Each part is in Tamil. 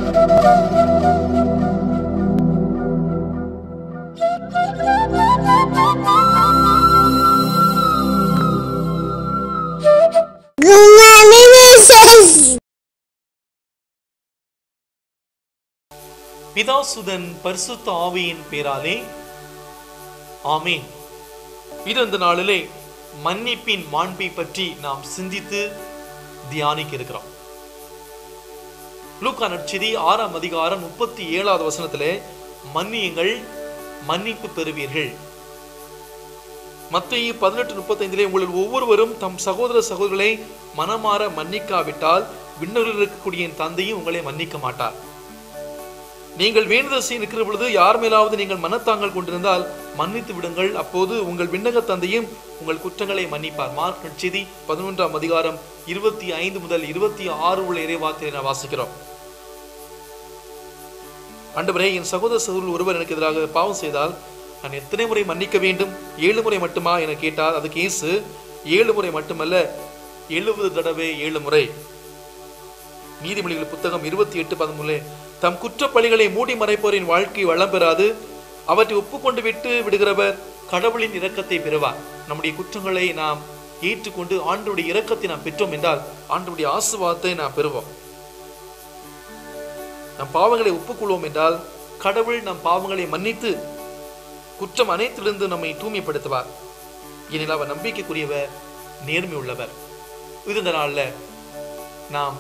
பிதாசுதன் பரிசுத்த ஆவியின் பேராலே ஆமீன் இது இந்த நாளிலே மன்னிப்பின் மாண்பை பற்றி நாம் சிந்தித்து தியானிக்க இருக்கிறோம் லூக்கா நற்செய்தி ஆறாம் அதிகாரம் முப்பத்தி ஏழாவது வசனத்திலே மன்னியுங்கள் மன்னிப்பு பெறுவீர்கள் மத்திய பதினெட்டு முப்பத்தைந்திலே உங்களில் ஒவ்வொருவரும் தம் சகோதர சகோதரர்களை மனமாற மன்னிக்காவிட்டால் விண்ணூரில் இருக்கக்கூடிய என் தந்தையும் உங்களை மன்னிக்க மாட்டார் நீங்கள் வேண்டுதல் செய்ய நிற்கிற பொழுது யார் மேலாவது நீங்கள் மனத்தாங்கள் கொண்டிருந்தால் மன்னித்து விடுங்கள் அப்போது உங்கள் விண்ணக தந்தையும் உங்கள் குற்றங்களை மன்னிப்பார் மார்க் நற்செய்தி பதினொன்றாம் அதிகாரம் இருபத்தி ஐந்து முதல் இருபத்தி ஆறு உள்ள இறைவார்த்தையை நான் வாசிக்கிறோம் ஆண்டவரே என் சகோதர சகோதரர் ஒருவர் எனக்கு எதிராக பாவம் செய்தால் நான் எத்தனை முறை மன்னிக்க வேண்டும் ஏழு முறை மட்டுமா என கேட்டால் அதுக்கு இயேசு ஏழு முறை மட்டுமல்ல எழுபது தடவை ஏழு முறை நீதிமொழிகள் புத்தகம் இருபத்தி எட்டு பதிமூணு தம் குற்றப்பழிகளை மூடி மறைப்போரின் வாழ்க்கை வளம் பெறாது அவற்றை ஒப்புக்கொண்டு விட்டு விடுகிறவர் கடவுளின் இரக்கத்தை பெறுவார் நம்முடைய குற்றங்களை நாம் ஏற்றுக்கொண்டு ஆண்டுடைய இரக்கத்தை நாம் பெற்றோம் என்றால் ஆண்டுடைய ஆசுவாதத்தை நாம் பெறுவோம் நம் பாவங்களை ஒப்புக்கொள்வோம் என்றால் கடவுள் நம் பாவங்களை மன்னித்து குற்றம் அனைத்திலிருந்து நம்மை தூய்மைப்படுத்துவார் எனில் அவர் நம்பிக்கைக்குரியவர் நேர்மை உள்ளவர் இந்த நாள்ல நாம்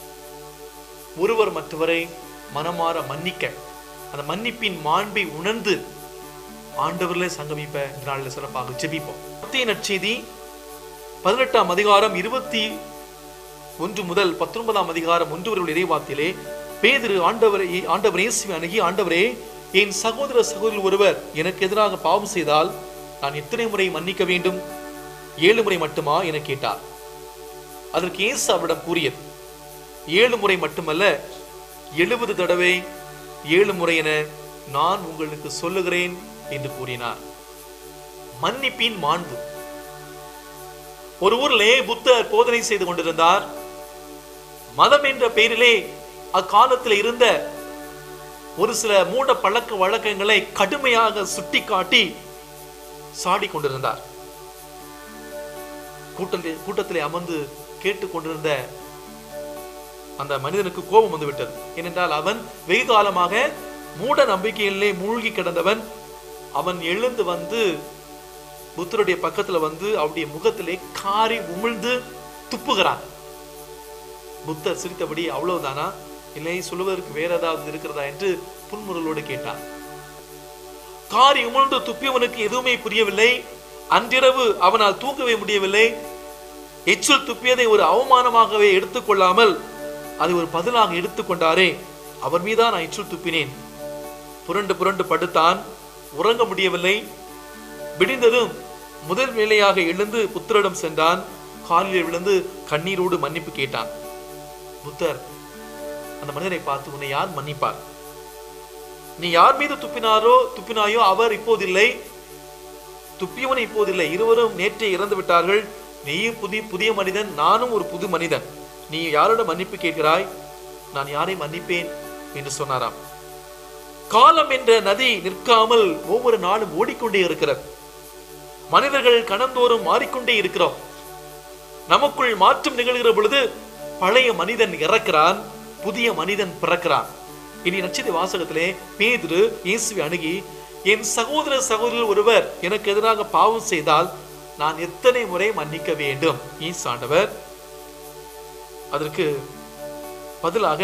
ஒருவர் மற்றவரை மனமாற மன்னிக்க அந்த மன்னிப்பின் மாண்பை உணர்ந்து ஆண்டவர்களே சங்கமிப்ப இந்த நாளில் சிறப்பாக ஜெபிப்போம் மத்திய நற்செய்தி பதினெட்டாம் அதிகாரம் இருபத்தி ஒன்று முதல் பத்தொன்பதாம் அதிகாரம் ஒன்று வரை உள்ள இறைவாத்திலே பேதிரு ஆண்டவரை ஆண்டவர் இயேசுவை அணுகி ஆண்டவரே என் சகோதர சகோதரர் ஒருவர் எனக்கு எதிராக பாவம் செய்தால் நான் எத்தனை முறை மன்னிக்க வேண்டும் ஏழு முறை மட்டுமா என கேட்டார் அதற்கு இயேசு அவரிடம் கூறியது ஏழு முறை மட்டுமல்ல எழுபது தடவை ஏழு முறை என நான் உங்களுக்கு சொல்லுகிறேன் என்று கூறினார் மன்னிப்பின் மாண்பு ஒரு ஊரிலே புத்தர் போதனை செய்து கொண்டிருந்தார் மதம் என்ற பெயரிலே அக்காலத்தில் இருந்த ஒரு சில மூட பழக்க வழக்கங்களை கடுமையாக சுட்டிக்காட்டி சாடி கொண்டிருந்தார் கூட்டத்தில் கூட்டத்திலே அமர்ந்து கேட்டுக்கொண்டிருந்த அந்த மனிதனுக்கு கோபம் வந்து விட்டது ஏனென்றால் அவன் வெகு காலமாக மூட நம்பிக்கையிலே மூழ்கி கிடந்தவன் அவன் எழுந்து வந்து புத்தருடைய பக்கத்துல வந்து அவருடைய முகத்திலே காரி உமிழ்ந்து துப்புகிறான் புத்தர் சிரித்தபடி அவ்வளவுதானா இல்லை சொல்லுவதற்கு வேற ஏதாவது இருக்கிறதா என்று புன்முறலோடு கேட்டான் காரி உமிழ்ந்து துப்பியவனுக்கு எதுவுமே புரியவில்லை அன்றிரவு அவனால் தூங்கவே முடியவில்லை எச்சில் துப்பியதை ஒரு அவமானமாகவே எடுத்துக்கொள்ளாமல் அதை ஒரு பதிலாக எடுத்துக்கொண்டாரே அவர் மீதான் நான் எச்சில் துப்பினேன் புரண்டு புரண்டு படுத்தான் உறங்க முடியவில்லை விடிந்ததும் முதல் வேலையாக எழுந்து புத்தரிடம் சென்றான் காலில் விழுந்து கண்ணீரோடு மன்னிப்பு கேட்டான் புத்தர் அந்த மனிதனை பார்த்து உன்னை யார் மன்னிப்பார் நீ யார் மீது துப்பினாரோ துப்பினாயோ அவர் இப்போதில்லை துப்பியவன் இப்போதில்லை இருவரும் நேற்றே இறந்து விட்டார்கள் நீயும் புதிய புதிய மனிதன் நானும் ஒரு புது மனிதன் நீ யாரிடம் மன்னிப்பு கேட்கிறாய் நான் யாரை மன்னிப்பேன் என்று சொன்னாராம் காலம் என்ற நதி நிற்காமல் ஒவ்வொரு நாளும் ஓடிக்கொண்டே இருக்கிறது மனிதர்கள் கணந்தோறும் மாறிக்கொண்டே இருக்கிறோம் நமக்குள் மாற்றம் நிகழ்கிற பொழுது பழைய மனிதன் இறக்கிறான் புதிய மனிதன் பிறக்கிறான் இனி நட்சத்திர வாசகத்திலே பேதுரு இயேசுவை அணுகி என் சகோதர சகோதரர் ஒருவர் எனக்கு எதிராக பாவம் செய்தால் நான் எத்தனை முறை மன்னிக்க வேண்டும் ஈசாண்டவர் அதற்கு பதிலாக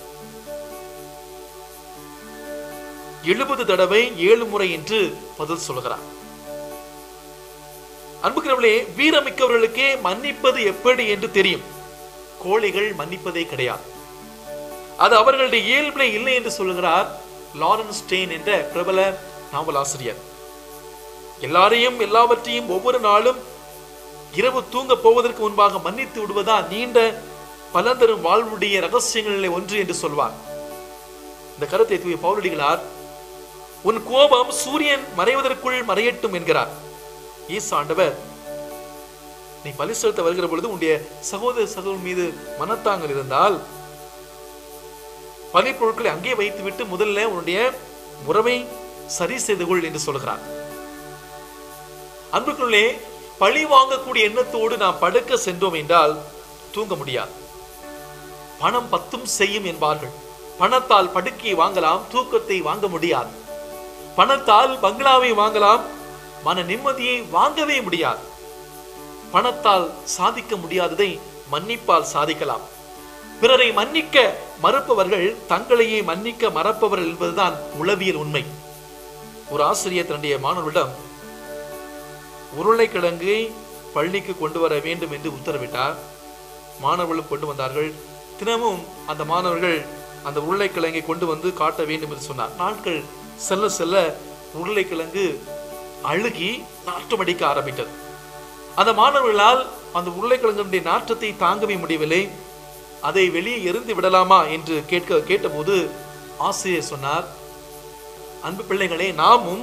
எழுபது தடவை ஏழு முறை என்று பதில் சொல்கிறார் அன்புக்கிறவர்களே வீரமிக்கவர்களுக்கே மன்னிப்பது எப்படி என்று தெரியும் கோழைகள் மன்னிப்பதே கிடையாது அது அவர்களுடைய இயல்பிலே இல்லை என்று சொல்லுகிறார் லாரன்ஸ் ஸ்டெயின் என்ற பிரபல நாவலாசிரியர் எல்லாரையும் எல்லாவற்றையும் ஒவ்வொரு நாளும் இரவு தூங்க போவதற்கு முன்பாக மன்னித்து விடுவதா நீண்ட பலன் தரும் வாழ்வுடைய ரகசியங்களில் ஒன்று என்று சொல்வார் இந்த கருத்தை தூய பவுலடிகளார் உன் கோபம் சூரியன் மறைவதற்குள் மறையட்டும் என்கிறார் ஈசாண்டவர் நீ பலி செலுத்த வருகிற பொழுது உன்னுடைய சகோதர சகோதரன் மீது மனத்தாங்கள் இருந்தால் பலி பொருட்களை அங்கே வைத்துவிட்டு முதல்ல உன்னுடைய உறவை சரி செய்து கொள் என்று சொல்கிறார் அன்புக்குள்ளே பழி வாங்கக்கூடிய எண்ணத்தோடு நாம் படுக்க சென்றோம் என்றால் தூங்க முடியாது பணம் பத்தும் செய்யும் என்பார்கள் பணத்தால் படுக்கையை வாங்கலாம் தூக்கத்தை வாங்க முடியாது பணத்தால் பங்களாவை வாங்கலாம் மன நிம்மதியை வாங்கவே முடியாது பணத்தால் சாதிக்க முடியாததை மன்னிப்பால் சாதிக்கலாம் பிறரை மன்னிக்க மறுப்பவர்கள் தங்களையே மன்னிக்க மறப்பவர்கள் என்பதுதான் உளவியல் உண்மை ஒரு ஆசிரியர் தன்னுடைய மாணவரிடம் உருளைக்கிழங்கை பள்ளிக்கு கொண்டு வர வேண்டும் என்று உத்தரவிட்டார் மாணவர்களும் கொண்டு வந்தார்கள் தினமும் அந்த மாணவர்கள் அந்த உருளைக்கிழங்கை கொண்டு வந்து காட்ட வேண்டும் என்று சொன்னார் நாட்கள் செல்ல செல்ல உருளைக்கிழங்கு அழுகி நாற்றம் அடிக்க ஆரம்பித்தது அந்த மாணவர்களால் அந்த உருளைக்கிழங்குடைய நாற்றத்தை தாங்கவே முடியவில்லை அதை வெளியே எரிந்து விடலாமா என்று கேட்க கேட்டபோது ஆசிரியர் சொன்னார் அன்பு பிள்ளைகளே நாமும்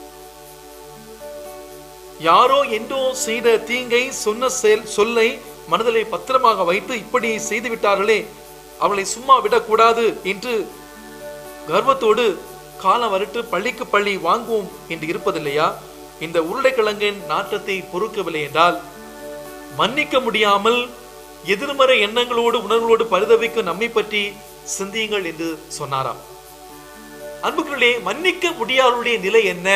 யாரோ என்றோ செய்த தீங்கை சொன்ன செயல் சொல்லை மனதிலே பத்திரமாக வைத்து இப்படி செய்து விட்டார்களே அவளை சும்மா விடக்கூடாது என்று கர்வத்தோடு காலம் வரட்டு பள்ளிக்கு பள்ளி வாங்குவோம் என்று இருப்பதில்லையா இந்த உருளைக்கிழங்கின் நாற்றத்தை பொறுக்கவில்லை என்றால் மன்னிக்க முடியாமல் எதிர்மறை எண்ணங்களோடு உணர்வுகளோடு பரிதவிக்கும் நம்மை பற்றி சிந்தியுங்கள் என்று சொன்னாராம் அன்புக்குள்ளே மன்னிக்க முடியாதவருடைய நிலை என்ன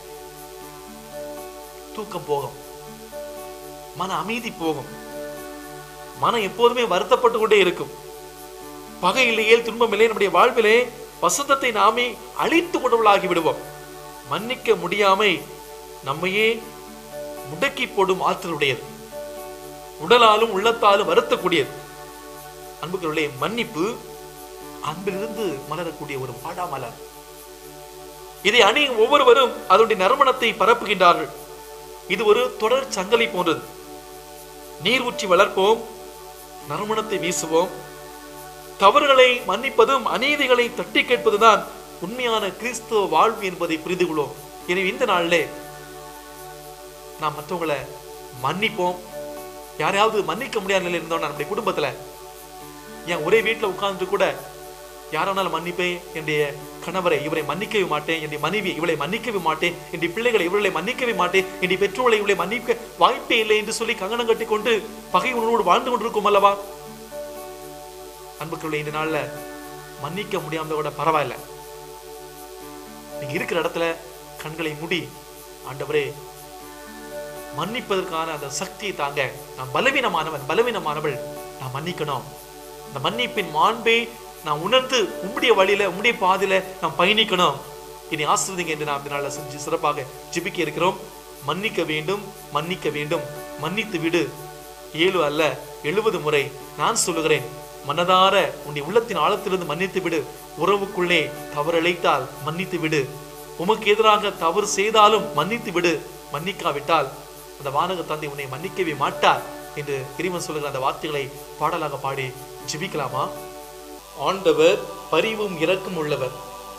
தூக்கம் போகும் மன அமைதி போகும் மனம் எப்போதுமே வருத்தப்பட்டு கொண்டே இருக்கும் பகை இல்லையே துன்பம் இல்லை நம்முடைய வாழ்விலே வசந்தத்தை நாமே அழித்து கொண்டவர்களாகி விடுவோம் மன்னிக்க முடியாமை நம்மையே முடக்கி போடும் ஆற்றலுடையது உடலாலும் உள்ளத்தாலும் வருத்தக்கூடியது அன்புகளுடைய மன்னிப்பு அன்பிலிருந்து மலரக்கூடிய ஒரு வாடா மலர் இதை அணியும் ஒவ்வொருவரும் அதனுடைய நறுமணத்தை பரப்புகின்றார்கள் இது ஒரு தொடர் சங்கிலி போன்றது நீர் ஊற்றி வளர்ப்போம் நறுமணத்தை வீசுவோம் தவறுகளை மன்னிப்பதும் அநீதிகளை தட்டி கேட்பதுதான் உண்மையான கிறிஸ்துவ வாழ்வு என்பதை புரிந்து கொள்வோம் எனவே இந்த நாளிலே நாம் மற்றவங்களை மன்னிப்போம் யாரையாவது மன்னிக்க முடியாத நிலையில் இருந்தோம்னா நம்முடைய குடும்பத்துல என் ஒரே வீட்டுல உட்கார்ந்து கூட யாரானாலும் மன்னிப்பேன் என்னுடைய கணவரை இவரை மன்னிக்கவே மாட்டேன் என்னுடைய மனைவி இவளை மன்னிக்கவே மாட்டேன் என்னுடைய பிள்ளைகளை இவர்களை மன்னிக்கவே மாட்டேன் என்னுடைய பெற்றோர்களை இவளை மன்னிக்க வாய்ப்பே இல்லை என்று சொல்லி கங்கணம் கட்டி கொண்டு பகை உணர்வோடு வாழ்ந்து கொண்டிருக்கும் அல்லவா அன்புக்குள்ள இந்த நாள்ல மன்னிக்க முடியாம கூட பரவாயில்ல நீங்க இருக்கிற இடத்துல கண்களை மூடி ஆண்டவரே மன்னிப்பதற்கான அந்த சக்தியை தாங்க நான் பலவீனமானவன் பலவீனமானவள் நான் மன்னிக்கணும் இந்த மன்னிப்பின் மாண்பை நான் உணர்ந்து உம்முடைய வழியில உம்முடைய பாதையில நான் பயணிக்கணும் இனி ஆசிர்வதிங்க என்று நாம் இதனால செஞ்சு சிறப்பாக ஜெபிக்க இருக்கிறோம் மன்னிக்க வேண்டும் மன்னிக்க வேண்டும் மன்னித்து விடு ஏழு அல்ல எழுபது முறை நான் சொல்லுகிறேன் மனதார உன்னை உள்ளத்தின் ஆழத்திலிருந்து மன்னித்து விடு உறவுக்குள்ளே தவறழைத்தால் மன்னித்து விடு உமக்கு எதிராக தவறு செய்தாலும் மன்னித்து விடு மன்னிக்காவிட்டால் அந்த வானக தந்தை உன்னை மன்னிக்கவே மாட்டார் என்று இறைவன் சொல்லுகிற அந்த வார்த்தைகளை பாடலாக பாடி ஜெபிக்கலாமா ஆண்டவர் பரிவும் இரக்கம் உள்ளவர்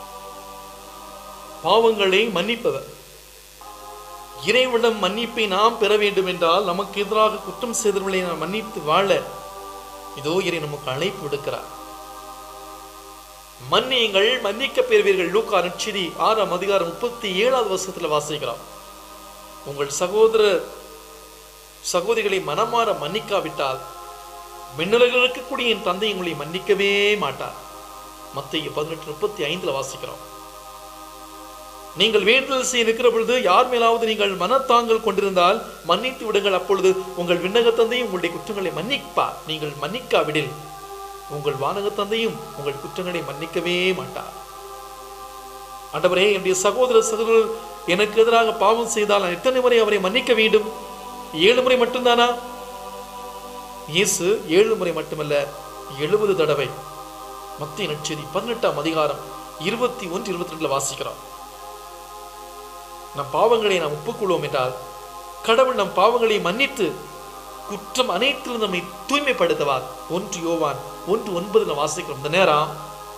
பாவங்களை மன்னிப்பவர் இறைவனிடம் மன்னிப்பை நாம் பெற வேண்டும் என்றால் நமக்கு எதிராக குற்றம் செய்தவர்களை நாம் மன்னித்து வாழ இதோ இறை நமக்கு அழைப்பு விடுக்கிறார் மன்னியுங்கள் மன்னிக்க பெறுவீர்கள் லூக்கா நட்சதி ஆறாம் அதிகாரம் முப்பத்தி ஏழாவது வருஷத்துல வாசிக்கிறோம் உங்கள் சகோதர சகோதரிகளை மனமாற மன்னிக்காவிட்டால் மின்னல்கள் இருக்கக்கூடிய என் தந்தை உங்களை மன்னிக்கவே மாட்டார் மத்திய பதினெட்டு முப்பத்தி ஐந்துல வாசிக்கிறோம் நீங்கள் வேண்டுதல் செய்ய நிற்கிற பொழுது யார் மேலாவது நீங்கள் மனத்தாங்கல் கொண்டிருந்தால் மன்னித்து விடுங்கள் அப்பொழுது உங்கள் விண்ணக தந்தையும் உங்களுடைய குற்றங்களை மன்னிப்பார் நீங்கள் மன்னிக்காவிடில் உங்கள் வானக தந்தையும் உங்கள் குற்றங்களை மன்னிக்கவே மாட்டார் ஆண்டவரே என்னுடைய சகோதர சகோதரர் எனக்கு எதிராக பாவம் செய்தால் நான் எத்தனை முறை அவரை மன்னிக்க வேண்டும் ஏழு முறை மட்டும்தானா இயேசு ஏழு முறை மட்டுமல்ல எழுபது தடவை மத்திய நட்சதி பதினெட்டாம் அதிகாரம் இருபத்தி ஒன்று இருபத்தி ரெண்டுல வாசிக்கிறோம் நம் பாவங்களை நாம் ஒப்புக்கொள்வோம் என்றால் கடவுள் நம் பாவங்களை மன்னித்து குற்றம் அனைத்திலும் நம்மை தூய்மைப்படுத்துவார் ஒன்று யோவான் ஒன்று ஒன்பதுல வாசிக்கிறோம் இந்த நேரம்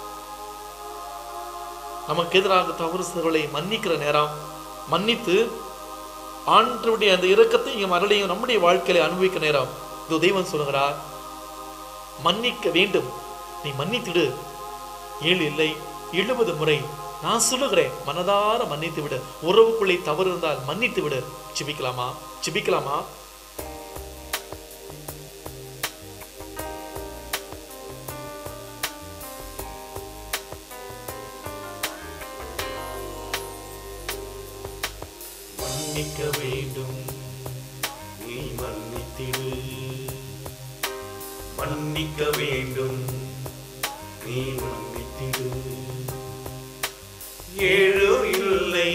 நமக்கு எதிராக தவறு செய்தவர்களை மன்னிக்கிற நேரம் மன்னித்து ஆண்டருடைய அந்த இரக்கத்தையும் அருளையும் நம்முடைய வாழ்க்கையில அனுபவிக்க நேரம் இது தெய்வம் சொல்லுகிறார் மன்னிக்க வேண்டும் நீ மன்னித்திடு ஏழு இல்லை எழுபது முறை நான் சொல்லுகிறேன் மனதார மன்னித்து விடு உறவுக்குள்ளே தவறு இருந்தால் மன்னித்து விடு சிபிக்கலாமா சிபிக்கலாமா மன்னிக்க வேண்டும் நீ மன்னித்திடு மன்னிக்க வேண்டும் நீ மன்னித்திடு ஏழு இல்லை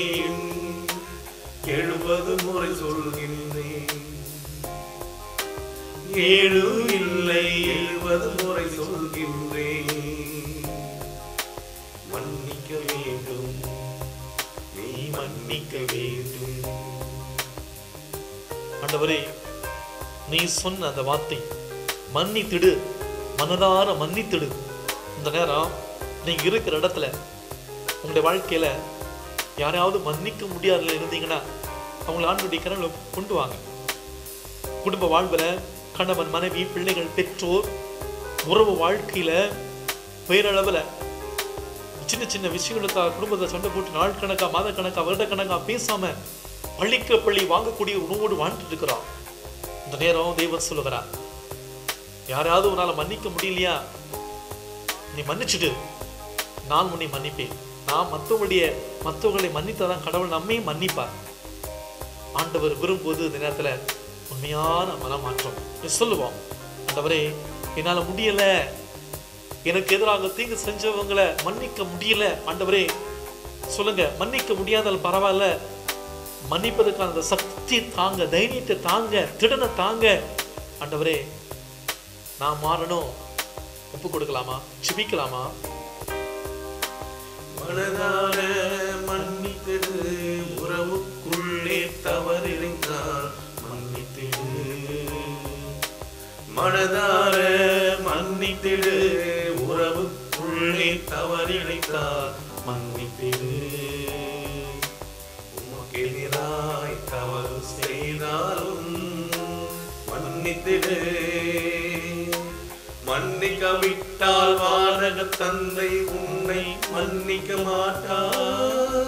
எழுபது முறை சொல்கின்றேன் ஏழு இல்லை எழுபது முறை சொல்கின்றேன் மன்னிக்க வேண்டும் நீ மன்னிக்க வேண்டும் ஆண்டவரே நீ சொன்ன அந்த வார்த்தை மன்னித்திடு மனதார மன்னித்திடு இந்த நேரம் நீங்க இருக்கிற இடத்துல உங்களுடைய வாழ்க்கையில யாரையாவது மன்னிக்க முடியாதுல இருந்தீங்கன்னா அவங்களை ஆண்டுடைய கரங்களை கொண்டு வாங்க குடும்ப வாழ்வுல கணவன் மனைவி பிள்ளைகள் பெற்றோர் உறவு வாழ்க்கையில பேரளவுல சின்ன சின்ன விஷயங்களுக்காக குடும்பத்தை சண்டை போட்டு நாள் கணக்கா மாத கணக்கா வருட கணக்கா பேசாம பள்ளிக்க பள்ளி வாங்கக்கூடிய உணவோடு வாழ்ந்துட்டு இருக்கிறோம் இந்த நேரம் தெய்வம் சொல்லுகிறார் யாராவது உன்னால மன்னிக்க முடியலையா நீ மன்னிச்சுடு நான் உன்னை மன்னிப்பேன் நான் மற்றவங்களுடைய மற்றவர்களை மன்னித்தாதான் கடவுள் நம்மையும் மன்னிப்பார் ஆண்டவர் விரும்புவது இந்த நேரத்துல உண்மையான மனமாற்றம் இது சொல்லுவோம் ஆண்டவரே என்னால முடியல எனக்கு எதிராக தீங்கு செஞ்சவங்களை மன்னிக்க முடியல ஆண்டவரே சொல்லுங்க மன்னிக்க முடியாதால் பரவாயில்ல மன்னிப்பதற்கான அந்த சக்தி தாங்க தைரியத்தை தாங்க திடனை தாங்க ஆண்டவரே நான் மாறணும் ஒப்பு கொடுக்கலாமா சிபிக்கலாமா மனதார மன்னித்திடு உறவுக்குள்ளே தவறிருந்தால் மன்னித்திடு மனதார மன்னித்திடு உறவுக்குள்ளே தவறிழைத்தால் மன்னித்திடு உமக்கு எதிராய் தவறு செய்தாலும் மன்னித்திடு மன்னிக்க விட்டால் வானக தந்தை உன்னை மன்னிக்க மாட்டார்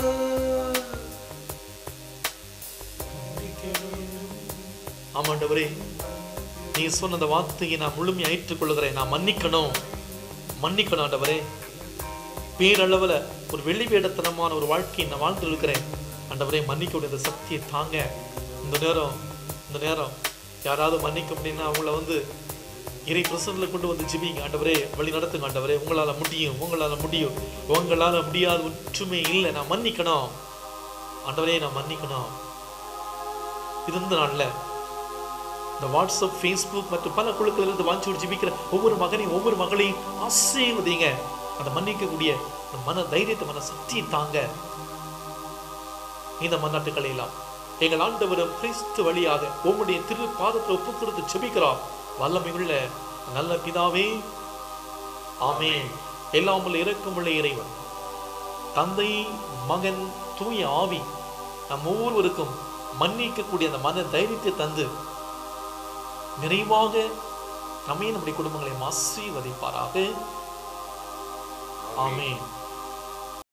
மன்னிக்க வேண்டும். ஆமாண்டவரே நீ சொன்ன அந்த வார்த்தையை நான் முழுமையாக ஏற்றுக்கொள்கிறேன் நான் மன்னிக்கணும் மன்னிக்கணும் ஆண்டவரே பேரளவுல ஒரு வெள்ளி வேடத்தனமான ஒரு வாழ்க்கையை நான் வாழ்ந்து இருக்கிறேன் ஆண்டவரே மன்னிக்க இந்த சக்தியை தாங்க இந்த நேரம் இந்த நேரம் யாராவது மன்னிக்க முடியும்னா அவங்கள வந்து இறை பிரசன்னில் கொண்டு வந்து ஜிபிங்க ஆண்டவரே வழி நடத்துங்க ஆண்டவரே உங்களால முடியும் உங்களால முடியும் உங்களால முடியாத ஒற்றுமை இல்லை நான் மன்னிக்கணும் ஆண்டவரே நான் மன்னிக்கணும் இது இந்த நாள்ல இந்த வாட்ஸ்அப் ஃபேஸ்புக் மற்றும் பல குழுக்களில் இருந்து வாஞ்சி ஒரு ஜிபிக்கிற ஒவ்வொரு மகனையும் ஒவ்வொரு மகளையும் ஆசீர்வதிங்க அந்த மன்னிக்கக்கூடிய அந்த மன தைரியத்தை மன சக்தியை தாங்க இந்த மன்னாட்டுக்களை எல்லாம் எங்கள் ஆண்டவரும் கிறிஸ்து வழியாக உம்முடைய திரு பாதத்தை ஒப்பு கொடுத்து ஜெபிக்கிறோம் வல்லமையுள்ள நல்ல பிதாவே ஆமென் எல்லாம் உள்ள இரக்கமுள்ள இறைவன் தந்தை மகன் தூய ஆவி நம் ஒவ்வொருவருக்கும் மன்னிக்கக்கூடிய அந்த மன தைரியத்தை தந்து நிறைவாக நம்மையும் நம்முடைய குடும்பங்களை ஆசீர்வதிப்பாராக ஆமென்